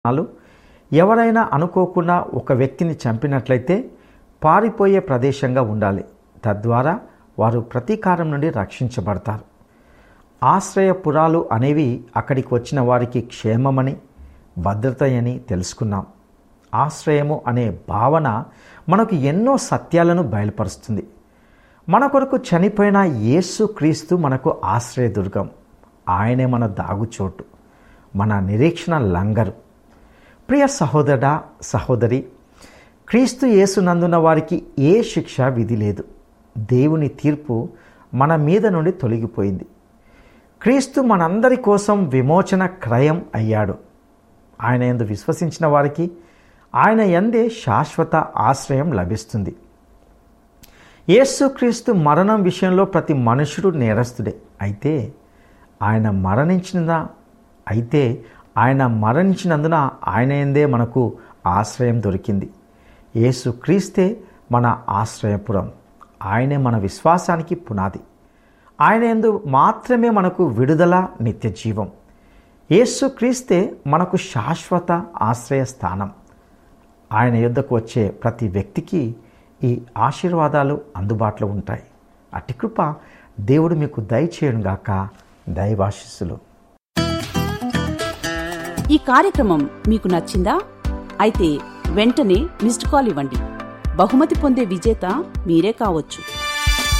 నాలు ఎవరైనా అనుకోకుండా ఒక వ్యక్తిని చంపినట్లయితే పారిపోయే ప్రదేశంగా ఉండాలి తద్వారా వారు ప్రతీకారం నుండి రక్షించబడతారు ఆశ్రయపురాలు అనేవి అక్కడికి వచ్చిన వారికి క్షేమమని భద్రత అని తెలుసుకున్నాం ఆశ్రయము అనే భావన మనకు ఎన్నో సత్యాలను బయలుపరుస్తుంది మన కొరకు చనిపోయిన యేసు క్రీస్తు మనకు ఆశ్రయదుర్గం ఆయనే మన దాగుచోటు మన నిరీక్షణ లంగరు ప్రియ సహోదరా సహోదరి క్రీస్తు యేసునందున్న వారికి ఏ శిక్ష విధి లేదు దేవుని తీర్పు మన మీద నుండి తొలగిపోయింది క్రీస్తు మనందరి కోసం విమోచన క్రయం అయ్యాడు ఆయన ఎందు విశ్వసించిన వారికి ఆయన ఎందే శాశ్వత ఆశ్రయం లభిస్తుంది యేసుక్రీస్తు మరణం విషయంలో ప్రతి మనుషుడు నేరస్తుడే అయితే ఆయన మరణించిన అయితే ఆయన మరణించినందున ఆయన ఎందే మనకు ఆశ్రయం దొరికింది యేసుక్రీస్తే మన ఆశ్రయపురం ఆయనే మన విశ్వాసానికి పునాది ఆయన ఎందు మాత్రమే మనకు విడుదల నిత్య జీవం యేసుక్రీస్తే మనకు శాశ్వత ఆశ్రయ స్థానం ఆయన యుద్ధకు వచ్చే ప్రతి వ్యక్తికి ఈ ఆశీర్వాదాలు అందుబాటులో ఉంటాయి అట్టి కృప దేవుడు మీకు దయచేయనుగాక దైవాశిస్సులు ఈ కార్యక్రమం మీకు నచ్చిందా అయితే వెంటనే మిస్డ్ కాల్ ఇవ్వండి బహుమతి పొందే విజేత మీరే కావచ్చు